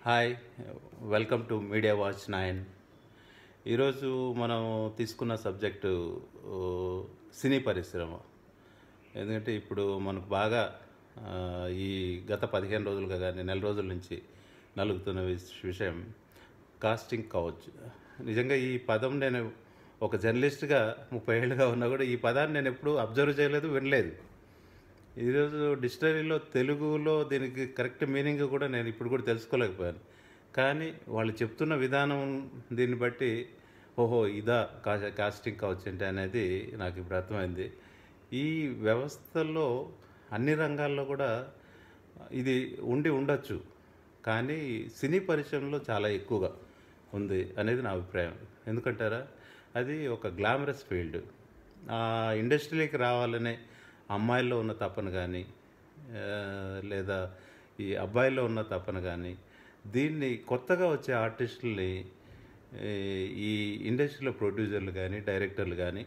hi welcome to Media Watch nine ఈరోజు మనం తీసుకున్న సబ్జెక్టు ఓ, సినీ పరిశ్రమ ఎందుకంటే ఇప్పుడు మనకు బాగా ఆ, ఈ గత పదిహేను రోజులుగా కానీ నెల రోజుల నుంచి నలుగుతున్న విష- విషయం కాస్టింగ్ కౌచ్ నిజంగా ఈ పదం నేను ఒక జర్నలిస్ట్గా ముప్పై ఏళ్ళుగా ఉన్నా కూడా ఈ పదాన్ని నేను ఎప్పుడూ అబ్జర్వ్ చేయలేదు వినలేదు ఈరోజు డిక్షనరీలో తెలుగులో దీనికి కరెక్ట్ మీనింగ్ కూడా నేను ఇప్పుడు కూడా తెలుసుకోలేకపోయాను కానీ వాళ్ళు చెప్తున్న విధానం దీన్ని బట్టి ఓహో ఇదా కా కాస్టింగ్ కౌచ్ అంటే అనేది నాకు ఇప్పుడు అర్థమైంది ఈ వ్యవస్థలో అన్ని రంగాల్లో కూడా ఇది ఉండి ఉండొచ్చు కానీ సినీ పరిశ్రమలో చాలా ఎక్కువగా ఉంది అనేది నా అభిప్రాయం ఎందుకంటారా అది ఒక గ్లామరస్ ఫీల్డ్ ఆ ఇండస్ట్రీలోకి రావాలనే అమ్మాయిల్లో ఉన్న తపన కానీ ఆ, లేదా ఈ అబ్బాయిల్లో ఉన్న తపన కానీ దీన్ని కొత్తగా వచ్చే ఆర్టిస్టుల్ని ఏ, ఈ ఇండస్ట్రీలో ప్రొడ్యూసర్లు కానీ డైరెక్టర్లు కానీ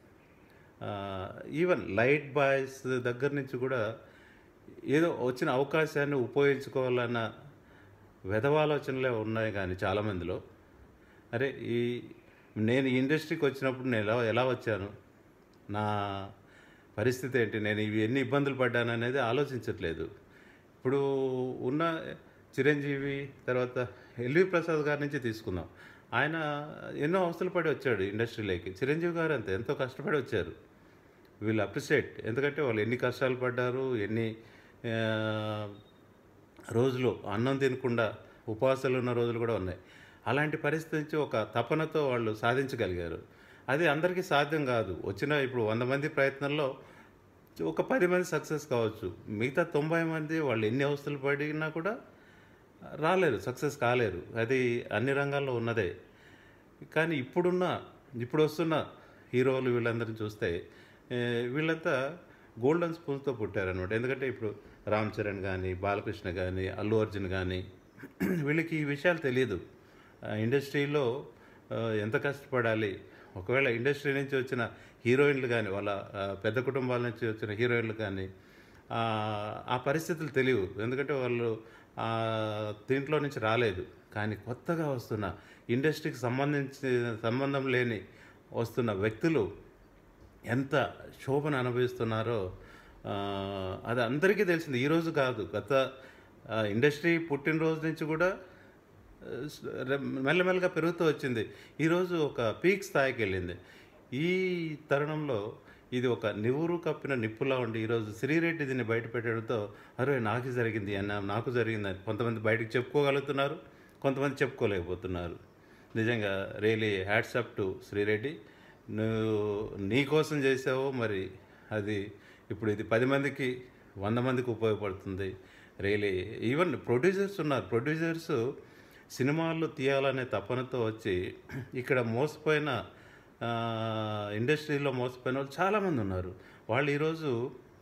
ఈవెన్ లైట్ బాయ్స్ దగ్గర నుంచి కూడా ఏదో వచ్చిన అవకాశాన్ని ఉపయోగించుకోవాలన్న వెధవాలోచనలే ఉన్నాయి కానీ చాలామందిలో అరే ఈ నేను ఈ ఇండస్ట్రీకి వచ్చినప్పుడు నేను ఎలా ఎలా వచ్చాను నా పరిస్థితి ఏంటి నేను ఇవి ఎన్ని ఇబ్బందులు పడ్డాను అనేది ఆలోచించట్లేదు ఇప్పుడు ఉన్న చిరంజీవి తర్వాత ఎల్వి ప్రసాద్ గారి నుంచి తీసుకుందాం ఆయన ఎన్నో అవస్థలు పడి వచ్చాడు ఇండస్ట్రీలోకి చిరంజీవి గారు అంతే ఎంతో కష్టపడి వచ్చారు వీళ్ళు అప్రిషియేట్ ఎందుకంటే వాళ్ళు ఎన్ని కష్టాలు పడ్డారు ఎన్ని ఆ, రోజులు అన్నం తినకుండా ఉపవాసాలు ఉన్న రోజులు కూడా ఉన్నాయి అలాంటి పరిస్థితి నుంచి ఒక తపనతో వాళ్ళు సాధించగలిగారు అది అందరికీ సాధ్యం కాదు వచ్చిన ఇప్పుడు వంద మంది ప్రయత్నంలో ఒక పది మంది సక్సెస్ కావచ్చు మిగతా తొంభై మంది వాళ్ళు ఎన్ని అవస్థలు పడినా కూడా రాలేరు సక్సెస్ కాలేరు అది అన్ని రంగాల్లో ఉన్నదే కానీ ఇప్పుడున్న ఇప్పుడు వస్తున్న హీరోలు వీళ్ళందరిని చూస్తే ఏ, వీళ్ళంతా గోల్డెన్ స్పూన్స్తో పుట్టారనమాట ఎందుకంటే ఇప్పుడు రామ్ చరణ్ కానీ బాలకృష్ణ కానీ అల్లు అర్జున్ కానీ వీళ్ళకి ఈ విషయాలు తెలియదు ఆ, ఇండస్ట్రీలో ఆ, ఎంత కష్టపడాలి ఒకవేళ ఇండస్ట్రీ నుంచి వచ్చిన హీరోయిన్లు కానీ వాళ్ళ ఆ, పెద్ద కుటుంబాల నుంచి వచ్చిన హీరోయిన్లు కానీ ఆ, ఆ పరిస్థితులు తెలియవు ఎందుకంటే వాళ్ళు ఆ, దీంట్లో నుంచి రాలేదు కానీ కొత్తగా వస్తున్న ఇండస్ట్రీకి సంబంధించి సంబంధం లేని వస్తున్న వ్యక్తులు ఎంత శోభను అనుభవిస్తున్నారో ఆ, అది అందరికీ తెలిసింది ఈరోజు కాదు గత ఆ, ఇండస్ట్రీ పుట్టినరోజు నుంచి కూడా ఆ, రె- మెల్లమెల్లగా పెరుగుతూ వచ్చింది ఈరోజు ఒక పీక్ స్థాయికి వెళ్ళింది ఈ తరుణంలో ఇది ఒక నివురు కప్పిన నిప్పులా ఉండి ఈరోజు శ్రీరెడ్డి దీన్ని బయట పెట్టడంతో అరే నాకు జరిగింది అన్న నాకు జరిగిందని కొంతమంది బయటకు చెప్పుకోగలుగుతున్నారు కొంతమంది చెప్పుకోలేకపోతున్నారు నిజంగా రియలీ హ్యాట్సప్ టు శ్రీరెడ్డి నువ్వు నీ కోసం చేసావో మరి అది ఇప్పుడు ఇది పది మందికి వంద మందికి ఉపయోగపడుతుంది రియలీ ఈవెన్ ప్రొడ్యూసర్స్ ఉన్నారు ప్రొడ్యూసర్స్ సినిమాలు తీయాలనే తపనతో వచ్చి ఇక్కడ మోసపోయిన ఆ, ఇండస్ట్రీలో మోసపోయిన వాళ్ళు చాలామంది ఉన్నారు వాళ్ళు ఈరోజు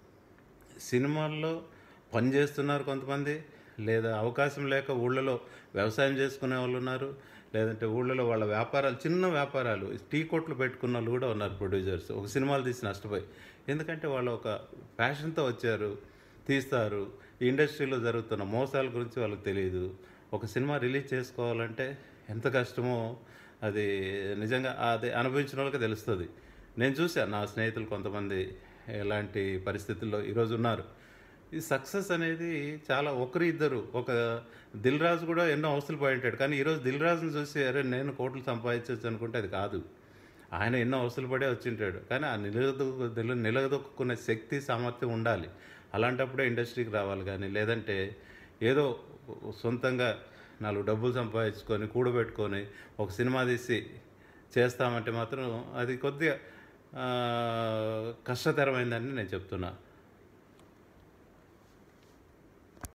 సినిమాల్లో పని చేస్తున్నారు కొంతమంది లేదా అవకాశం లేక ఊళ్ళలో వ్యవసాయం చేసుకునే వాళ్ళు ఉన్నారు లేదంటే ఊళ్ళలో వాళ్ళ వ్యాపారాలు చిన్న వ్యాపారాలు టీ కొట్లు పెట్టుకున్న వాళ్ళు కూడా ఉన్నారు ప్రొడ్యూసర్స్ ఒక సినిమాలు తీసి నష్టపోయి ఎందుకంటే వాళ్ళు ఒక ప్యాషన్తో వచ్చారు తీస్తారు ఈ ఇండస్ట్రీలో జరుగుతున్న మోసాల గురించి వాళ్ళకి తెలియదు ఒక సినిమా రిలీజ్ చేసుకోవాలంటే ఎంత కష్టమో అది నిజంగా అది అనుభవించిన వాళ్ళకి తెలుస్తుంది నేను చూశాను నా స్నేహితులు కొంతమంది ఎలాంటి పరిస్థితుల్లో ఈరోజు ఉన్నారు ఈ సక్సెస్ అనేది చాలా ఒకరు ఇద్దరు ఒక దిల్ రాజు కూడా ఎన్నో అవసరాలు పడి ఉంటాడు కానీ ఈరోజు దిల్ రాజుని చూసి అరే నేను కోట్లు సంపాదించవచ్చు అనుకుంటే అది కాదు ఆయన ఎన్నో అవసరాలు పడే వచ్చింటాడు కానీ ఆ నిలదొక్కు నిల- నిలదొక్కునే శక్తి సామర్థ్యం ఉండాలి అలాంటప్పుడే ఇండస్ట్రీకి రావాలి కానీ లేదంటే ఏదో సొంతంగా నాలుగు డబ్బులు సంపాదించుకొని కూడబెట్టుకొని ఒక సినిమా తీసి చేస్తామంటే మాత్రం అది కొద్దిగా ఆ, కష్టతరమైందని నేను చెప్తున్నా